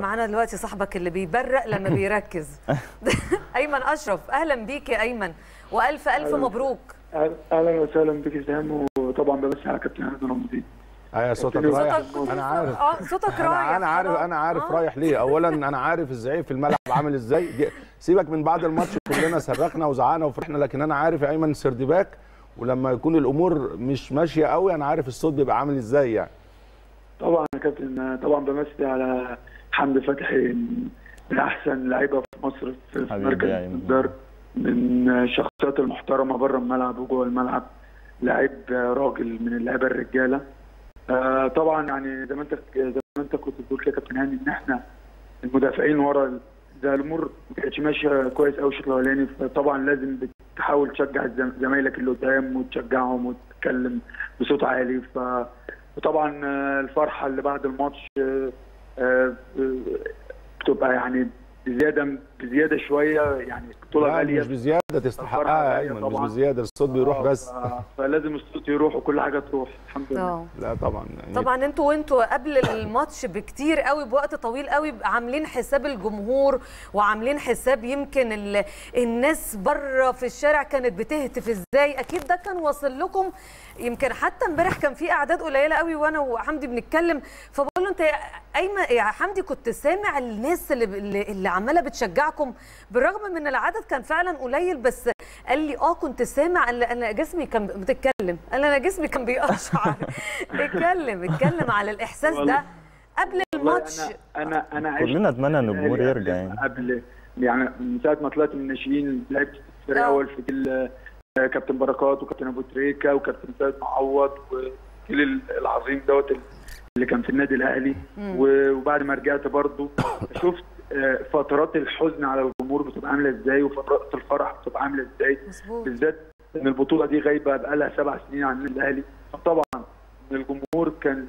معانا دلوقتي صاحبك اللي بيبرق لما بيركز ايمن اشرف اهلا بيك يا ايمن والف الف مبروك اهلا وسهلا بك اسلام وطبعا بمسي على كابتن هذا رمضان ايوه صوتك صوتك- رايح صوتك انا عارف اه صوتك رايح انا انا عارف خلاص. انا عارف آه. رايح ليه اولا انا عارف الزعيق في الملعب عامل ازاي دي- سيبك من بعد الماتش كلنا صرخنا وزعقنا وفرحنا لكن انا عارف يا ايمن سردباك ولما يكون الامور مش ماشيه قوي انا عارف الصوت بيبقى عامل ازاي يعني طبعا يا كابتن طبعا بمسي على حمدي فتحي من احسن لعيبه في مصر في في حبيبي مركز يا أيمن. الدار من الشخصيات المحترمه بره الملعب وجوه الملعب لعيب راجل من اللعيبه الرجاله آه، طبعا يعني زي ما انت زي ما انت كنت بتقول كده يا كابتن هاني ان احنا المدافعين ورا ده الامور ما كانتش ماشيه كويس قوي الشوط الاولاني فطبعا لازم بتحاول تشجع الزم- زمايلك اللي قدام وتشجعهم وتتكلم بصوت عالي ف وطبعا آه، الفرحه اللي بعد الماتش آه، آه، بتبقى يعني بزياده بزياده شويه يعني بطوله لا غاليه مش بزياده الفرحة تستحقها يا غالية ايمن مش طبعاً. بزياده الصوت بيروح آه، بس ف- فلازم الصوت يروح وكل حاجه تروح الحمد لله اه لا طبعا يعني طبعا انتوا وانتوا قبل الماتش بكتير قوي بوقت طويل قوي عاملين حساب الجمهور وعاملين حساب يمكن ال... الناس بره في الشارع كانت بتهتف ازاي اكيد ده كان واصل لكم يمكن حتى امبارح كان في اعداد قليله قوي وانا وحمدي بنتكلم فبقول له انت يا ايمن يا حمدي كنت سامع الناس اللي اللي, اللي عماله بتشجعكم بالرغم من العدد كان فعلا قليل بس قال لي اه كنت سامع قال لي انا جسمي كان بتتكلم قال لي انا جسمي كان بيقشعر اتكلم اتكلم على الاحساس ده والله- قبل والله الماتش انا انا انا عشت كلنا اتمنى ان الجمهور قبل- يرجع يعني قبل يعني من ساعه ما طلعت من الناشئين لعبت في الفريق آه. الاول في جيل آه، كابتن بركات وكابتن ابو تريكه وكابتن سيد معوض والجيل العظيم دوت اللي كان في النادي الاهلي و- وبعد ما رجعت برضه شفت آه، فترات الحزن على الجمهور بتبقى عامله ازاي وفترات الفرح بتبقى عامله ازاي مظبوط بالذات ان البطوله دي غايبه بقالها سبع سنين عن النادي الاهلي طبعا إن الجمهور كان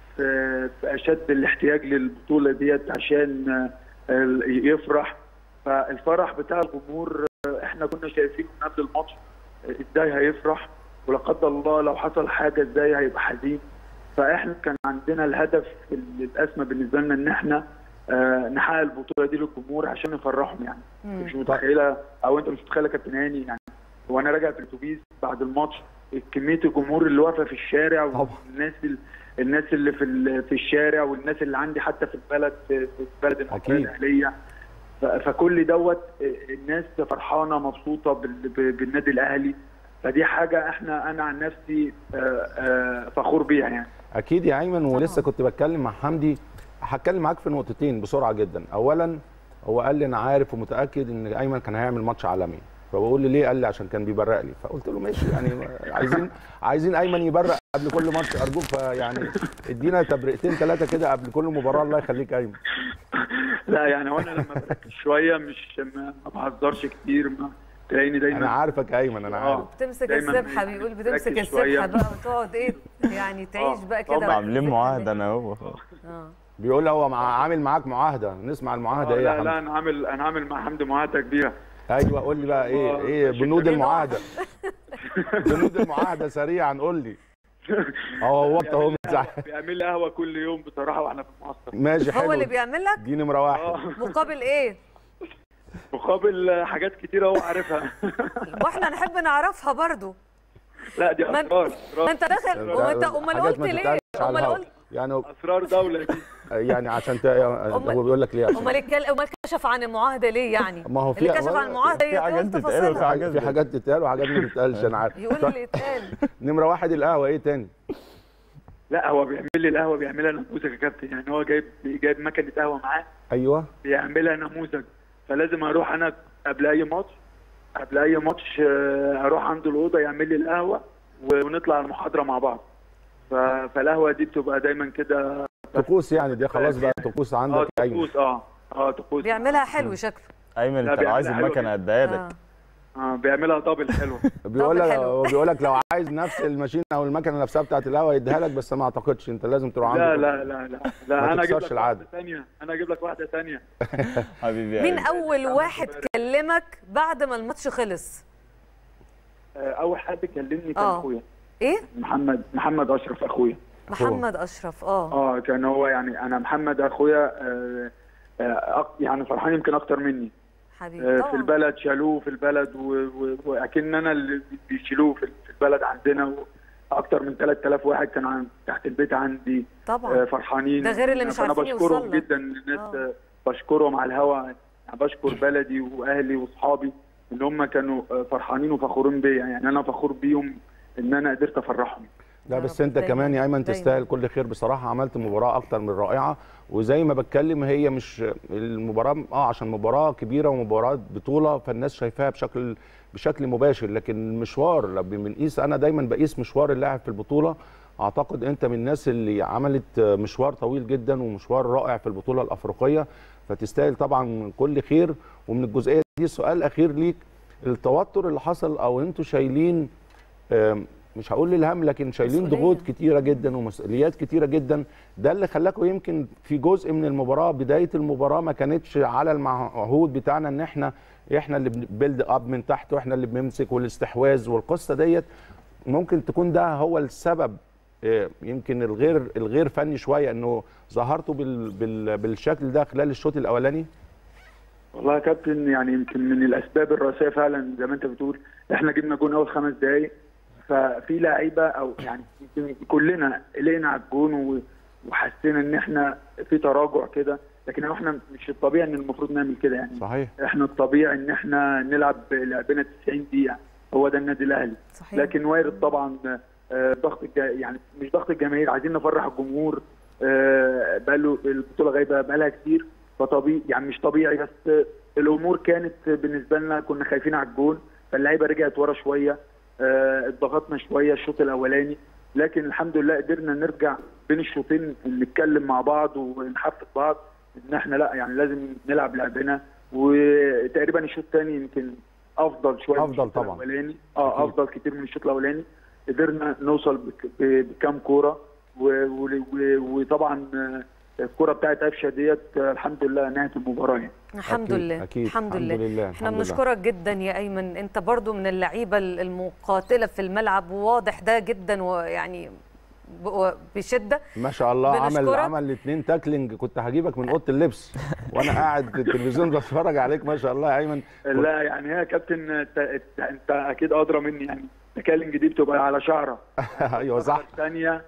في, في اشد الاحتياج للبطوله ديت عشان آه، يفرح فالفرح بتاع الجمهور آه، احنا كنا شايفينه من قبل الماتش آه، ازاي هيفرح ولا قدر الله لو حصل حاجه ازاي هيبقى حزين فاحنا كان عندنا الهدف الاسمى بالنسبه لنا ان احنا آه، نحقق البطوله دي للجمهور عشان نفرحهم يعني مم. مش متخيله او انت مش متخيله كابتن هاني يعني وانا راجع في الاتوبيس بعد الماتش كميه الجمهور اللي واقفه في الشارع طبعا. والناس ال... الناس اللي في ال... في الشارع والناس اللي عندي حتى في البلد في في البلد المصريه أكيد. الاهليه ف... فكل دوت الناس فرحانه مبسوطه بال... ب- بالنادي الاهلي فدي حاجه احنا انا عن نفسي آه، آه، فخور بيها يعني اكيد يا ايمن ولسه طبعاً. كنت بتكلم مع حمدي هتكلم معاك في نقطتين بسرعه جدا اولا هو قال لي انا عارف ومتاكد ان ايمن كان هيعمل ماتش عالمي فبقول لي ليه قال لي عشان كان بيبرق لي فقلت له ماشي يعني عايزين عايزين ايمن يبرق قبل كل ماتش ارجوك فيعني ادينا تبرئتين ثلاثه كده قبل كل مباراه الله يخليك ايمن لا يعني وانا لما بركز شويه مش ما ما بهزرش كتير ما تلاقيني دايما انا عارفك يا ايمن انا عارف آه. بتمسك دايماً السبحه بيقول بتمسك ركز شوية. السبحه بقى وتقعد ايه يعني تعيش آه، بقى كده طبعاً. عاملين معاهده انا هو اه بيقول هو مع عامل معاك معاهده نسمع المعاهده آه، ايه يا لا لا حمدي انا عامل انا عامل مع حمدي معاهده كبيره ايوه قول لي بقى ايه آه، ايه شكراً. بنود المعاهده بنود المعاهده سريعا قول لي اه هو انت اهو مزعل بيعمل لي قهوه كل يوم بصراحه واحنا في المعسكر ماشي حلو هو اللي بيعمل لك دي نمره واحد اه مقابل ايه مقابل حاجات كتيره هو عارفها واحنا نحب نعرفها برضو لا دي ما- اسرار ما اسرار انت داخل وانت امال حاجات قلت ما ليه تتقالش على امال الهوا. قلت يعني اسرار دوله دي يعني عشان ت... هو بيقول لك ليه عشان امال الكل- امال كشف عن المعاهده ليه يعني ما هو في اللي كشف عن المعاهده في حاجات يقول تتقال تفاصيلها وفي حاجات في حاجات تتقال وحاجات ما تتقالش انا عارف يقول طيب، اللي اتقال نمره واحد القهوه ايه تاني لا هو بيعمل لي القهوه بيعملها نموذج يا كابتن يعني هو جايب جايب مكنه قهوه معاه ايوه بيعملها نموذج فلازم اروح انا قبل اي ماتش قبل اي ماتش آه، اروح عنده الاوضه يعمل لي القهوه ونطلع المحاضره مع بعض ف- فالقهوه دي بتبقى دايما كده طقوس يعني دي خلاص بقى طقوس اه عندك يا ايمن طقوس اه اه طقوس بيعملها حلو شكله ايمن لا، انت لو عايز بيعملها حلوة المكنه جدا. اديها آه. لك اه بيعملها دبل حلو بيقول طب لك حلو. هو بيقول لك لو عايز نفس الماشين او المكنه نفسها بتاعت القهوه يديها لك بس ما اعتقدش انت لازم تروح عنده لا لا لا لا لا ما انا اجيب تكسرش لك العادة. واحده ثانيه انا اجيب لك واحده ثانيه حبيبي يا مين أيمن. اول واحد كلمك بعد ما الماتش خلص اول حد كلمني كان آه. اخويا ايه محمد محمد اشرف اخويا محمد اشرف اه اه كان هو يعني انا محمد اخويا آه آه، أك- يعني فرحان يمكن اكتر مني حبيبي آه، طبعا في البلد شالوه في البلد و- و- واكن انا اللي بيشيلوه في في البلد عندنا اكتر من 3000 واحد كانوا عن- تحت البيت عندي آه، طبعا فرحانين ده غير اللي مش فانا عارفين بشكرهم يوصل لك. جدا الناس آه. آه، بشكرهم على الهوا يعني بشكر بلدي واهلي واصحابي ان هم كانوا آه، فرحانين وفخورين بيا يعني انا فخور بيهم ان انا قدرت افرحهم لا يا بس رب انت دايماً- كمان يا ايمن دايماً. تستاهل كل خير بصراحه عملت مباراه اكتر من رائعه وزي ما بتكلم هي مش المباراه اه عشان مباراه كبيره ومباراه بطوله فالناس شايفاها بشكل بشكل مباشر لكن المشوار لما بنقيس انا دايما بقيس مشوار اللاعب في البطوله اعتقد انت من الناس اللي عملت مشوار طويل جدا ومشوار رائع في البطوله الافريقيه فتستاهل طبعا كل خير ومن الجزئيه دي سؤال اخير ليك التوتر اللي حصل او انتوا شايلين آم، مش هقول الهم لكن شايلين مسؤولية. ضغوط كتيره جدا ومسؤوليات كتيره جدا ده اللي خلاكم يمكن في جزء من المباراه بدايه المباراه ما كانتش على المعهود بتاعنا ان احنا احنا اللي بنبيلد اب من تحت واحنا اللي بنمسك والاستحواذ والقصه ديت ممكن تكون ده هو السبب آه، يمكن الغير الغير فني شويه انه ظهرتوا بال بال بالشكل ده خلال الشوط الاولاني والله يا كابتن يعني يمكن من الاسباب الرئيسيه فعلا زي ما انت بتقول احنا جبنا جون اول خمس دقائق ففي لعيبه او يعني يمكن كلنا قلقنا على الجون و- وحسينا ان احنا في تراجع كده لكن احنا مش الطبيعي ان المفروض نعمل كده يعني صحيح احنا الطبيعي ان احنا نلعب لعبنا 90 دقيقه هو ده النادي الاهلي صحيح لكن وارد طبعا آه، ضغط الجا... يعني مش ضغط الجماهير عايزين نفرح الجمهور آه، بقاله البطوله غايبه بقالها كتير فطبيعي يعني مش طبيعي بس الامور كانت بالنسبه لنا كنا خايفين على الجون فاللعيبه رجعت ورا شويه آه، اتضغطنا شويه الشوط الاولاني لكن الحمد لله قدرنا نرجع بين الشوطين نتكلم مع بعض ونحفز بعض ان احنا لا يعني لازم نلعب لعبنا وتقريبا الشوط الثاني يمكن افضل شويه من أفضل الشوط طبعاً. الاولاني اه أكيد. افضل كتير من الشوط الاولاني قدرنا نوصل بك- ب- بكام كوره و- و- و- وطبعا آه، الكوره بتاعت قفشه ديت آه، الحمد لله نهت المباراه يعني. الحمد أكيد، لله أكيد. الحمد الحمد لله لله، احنا الحمد لله. بنشكرك جدا يا ايمن انت برضو من اللعيبه المقاتله في الملعب وواضح ده جدا ويعني ب- بشده ما شاء الله عمل بنشكرك. عمل الاثنين تاكلينج كنت هجيبك من اوضه اللبس وانا قاعد في التلفزيون بتفرج عليك ما شاء الله يا ايمن لا يعني هي يا كابتن انت, انت, انت اكيد ادرى مني يعني التكالنج دي بتبقى على شعره ايوه صح الثانيه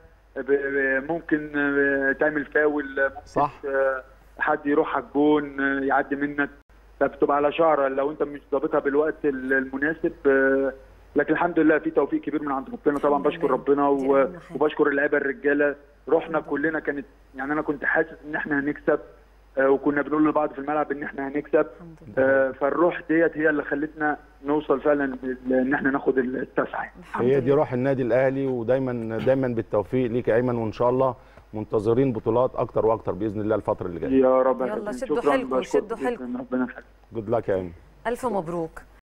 ممكن آه، تعمل فاول ممكن صح. آه، حد يروح على الجون آه، يعدي منك فبتبقى على شعره لو انت مش ظابطها بالوقت المناسب آه، لكن الحمد لله في توفيق كبير من عند ربنا طبعا الحمد بشكر لله. ربنا دي و- أهم حاجة. وبشكر اللعيبه الرجاله روحنا كلنا كانت يعني انا كنت حاسس ان احنا هنكسب آه، وكنا بنقول لبعض في الملعب ان احنا هنكسب الحمد لله آه، فالروح ديت هي اللي خلتنا نوصل فعلا ل- ان احنا ناخد التاسعه يعني. الحمد هي دي لله. روح النادي الاهلي ودايما دايما بالتوفيق ليك يا ايمن وان شاء الله منتظرين بطولات اكتر واكتر باذن الله الفتره اللي جايه يا رب يا يلا كابتن. شدوا شكراً، حيلكم، بشكرك شدوا جداً. حيلكم. ربنا يخليك جود لك يا ايمن الف مبروك